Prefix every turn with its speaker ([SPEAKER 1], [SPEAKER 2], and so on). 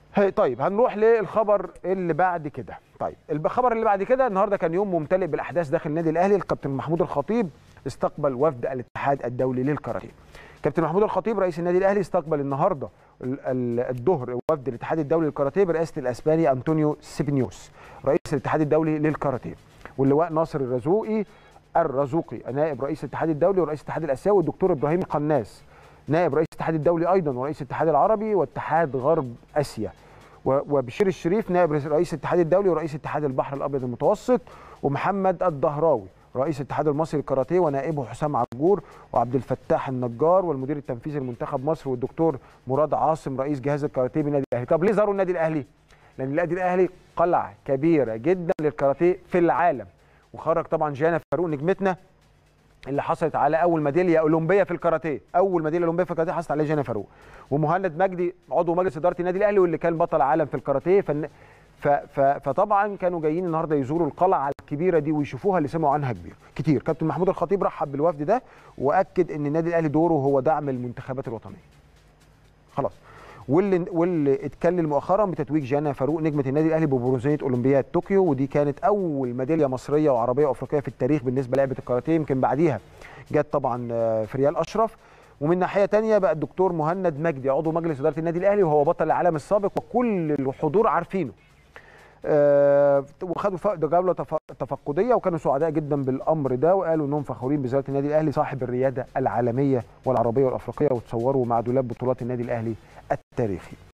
[SPEAKER 1] هي طيب هنروح للخبر اللي بعد كده طيب الخبر اللي بعد كده النهارده كان يوم ممتلئ بالاحداث داخل النادي الاهلي الكابتن محمود الخطيب استقبل وفد الاتحاد الدولي للكاراتيه كابتن محمود الخطيب رئيس النادي الاهلي استقبل النهارده ال- ال- الظهر وفد الاتحاد الدولي للكاراتيه برئاسه الاسباني انطونيو سيبنيوس رئيس الاتحاد الدولي للكاراتيه واللواء ناصر الرزوقي الرزوقي نائب رئيس الاتحاد الدولي ورئيس الاتحاد الاسيوي والدكتور ابراهيم قناص نائب رئيس الاتحاد الدولي ايضا ورئيس الاتحاد العربي واتحاد غرب اسيا و- وبشير الشريف نائب رئيس الاتحاد الدولي ورئيس اتحاد البحر الابيض المتوسط ومحمد الدهراوي رئيس الاتحاد المصري للكاراتيه ونائبه حسام عجور وعبد الفتاح النجار والمدير التنفيذي لمنتخب مصر والدكتور مراد عاصم رئيس جهاز الكاراتيه بالنادي الاهلي طب ليه زاروا النادي الاهلي لان النادي الاهلي قلعه كبيره جدا للكاراتيه في العالم وخرج طبعا جانا فاروق نجمتنا اللي حصلت على اول ميداليه اولمبيه في الكاراتيه اول ميداليه اولمبيه في الكاراتيه حصلت عليها جانا فاروق ومهند مجدي عضو مجلس اداره النادي الاهلي واللي كان بطل عالم في الكاراتيه فن... ف... ف... فطبعا كانوا جايين النهارده يزوروا القلعه الكبيره دي ويشوفوها اللي سمعوا عنها كبير كتير كابتن محمود الخطيب رحب بالوفد ده واكد ان النادي الاهلي دوره هو دعم المنتخبات الوطنيه خلاص واللي واللي اتكلم مؤخرا بتتويج جانا فاروق نجمه النادي الاهلي ببرونزيه اولمبياد طوكيو ودي كانت اول ميداليه مصريه وعربيه وافريقيه في التاريخ بالنسبه لعبه الكاراتيه يمكن بعديها جت طبعا آه، فريال اشرف ومن ناحيه تانية بقى الدكتور مهند مجدي عضو مجلس اداره النادي الاهلي وهو بطل العالم السابق وكل الحضور عارفينه آه، وخدوا ف- جوله تف- تفقديه وكانوا سعداء جدا بالامر ده وقالوا انهم فخورين بزياره النادي الاهلي صاحب الرياده العالميه والعربيه والافريقيه وتصوروا مع دولاب بطولات النادي الاهلي التاريخي